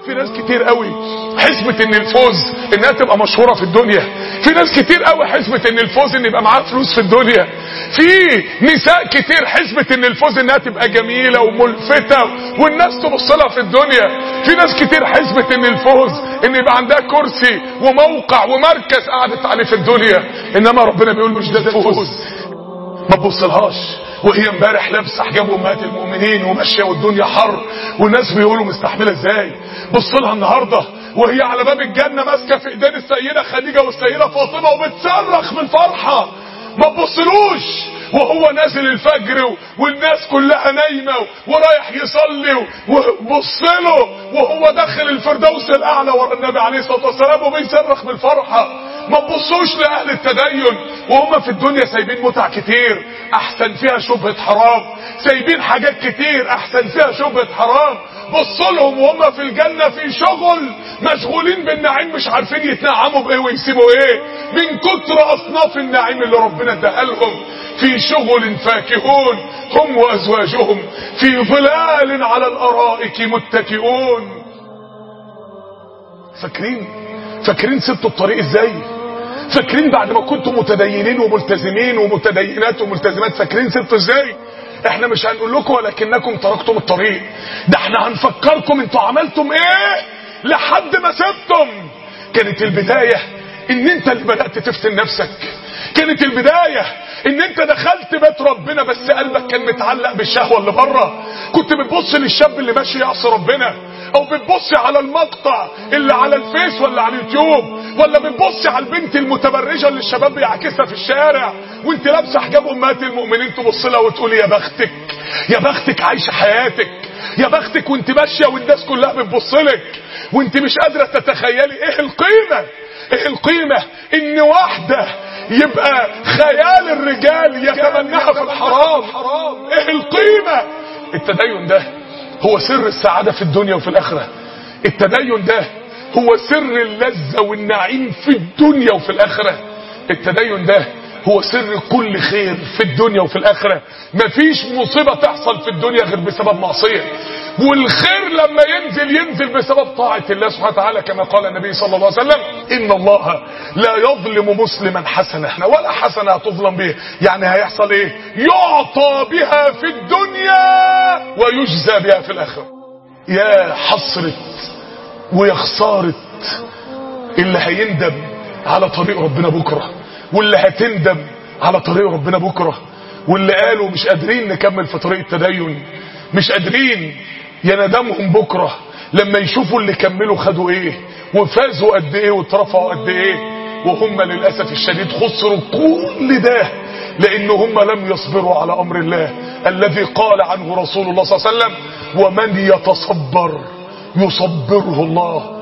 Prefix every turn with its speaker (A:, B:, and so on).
A: في ناس كتير قوي حسبة ان الفوز انها تبقى مشهورة في الدنيا في ناس كتير قوي حسبة ان الفوز ان يبقى معاها فلوس في الدنيا في نساء كتير حسبة ان الفوز انها تبقى جميلة وملفتة والناس تبص لها في الدنيا في ناس كتير حسبة ان الفوز ان يبقى عندها كرسي وموقع ومركز قعدت عليه في الدنيا انما ربنا بيقول مش ده الفوز ما تبصلهاش وهي امبارح لابسه حجاب امهات المؤمنين وماشيه والدنيا حر والناس بيقولوا مستحمله ازاي بص لها النهارده وهي على باب الجنه ماسكه في ايدين السيده خديجه والسيده فاطمه وبتصرخ من الفرحه ما تبصلوش وهو نازل الفجر والناس كلها نايمه ورايح يصلي وبص له وهو داخل الفردوس الاعلى ورا النبي عليه الصلاه والسلام وبيصرخ من الفرحه ما تبصوش لاهل التدين وهم في الدنيا سايبين متع كتير احسن فيها شبهه حرام سايبين حاجات كتير احسن فيها شبهه حرام بصوا لهم وهم في الجنه في شغل مشغولين بالنعيم مش عارفين يتنعموا بايه ويسيبوا ايه من كتر اصناف النعيم اللي ربنا اداها لهم في شغل فاكهون هم وازواجهم في ظلال على الارائك متكئون فاكرين فاكرين سبتوا الطريق ازاي فاكرين بعد ما كنتم متدينين وملتزمين ومتدينات وملتزمات فاكرين سبتوا ازاي احنا مش هنقول لكم ولكنكم تركتم الطريق ده احنا هنفكركم انتوا عملتم ايه لحد ما سبتم كانت البداية ان انت اللي بدأت تفتن نفسك كانت البداية ان انت دخلت بيت ربنا بس قلبك كان متعلق بالشهوة اللي بره كنت بتبص للشاب اللي ماشي يعصي ربنا او بتبص على المقطع اللي على الفيس ولا على اليوتيوب ولا بتبص على البنت المتبرجة اللي الشباب بيعكسها في الشارع وانت لابسه حجاب امهات المؤمنين تبص لها وتقول يا بختك يا بختك عايشه حياتك يا بختك وانت ماشيه والناس كلها بتبص لك وانت مش قادره تتخيلي ايه القيمه ايه القيمه ان واحده يبقى خيال الرجال يتمناها في الحرام ايه القيمه التدين ده هو سر السعاده في الدنيا وفي الاخره التدين ده هو سر اللذه والنعيم في الدنيا وفي الاخره التدين ده هو سر كل خير في الدنيا وفي الآخرة مفيش مصيبة تحصل في الدنيا غير بسبب معصية والخير لما ينزل ينزل بسبب طاعة الله سبحانه وتعالى كما قال النبي صلى الله عليه وسلم إن الله لا يظلم مسلما حسنة ولا حسنة تظلم به يعني هيحصل إيه يعطى بها في الدنيا ويجزى بها في الآخرة يا حسرة ويا خسارة اللي هيندم على طريق ربنا بكره واللي هتندم على طريق ربنا بكرة واللي قالوا مش قادرين نكمل في طريق التدين مش قادرين يندمهم بكرة لما يشوفوا اللي كملوا خدوا ايه وفازوا قد ايه واترفعوا قد ايه وهم للأسف الشديد خسروا كل ده لان هم لم يصبروا على امر الله الذي قال عنه رسول الله صلى الله عليه وسلم ومن يتصبر يصبره الله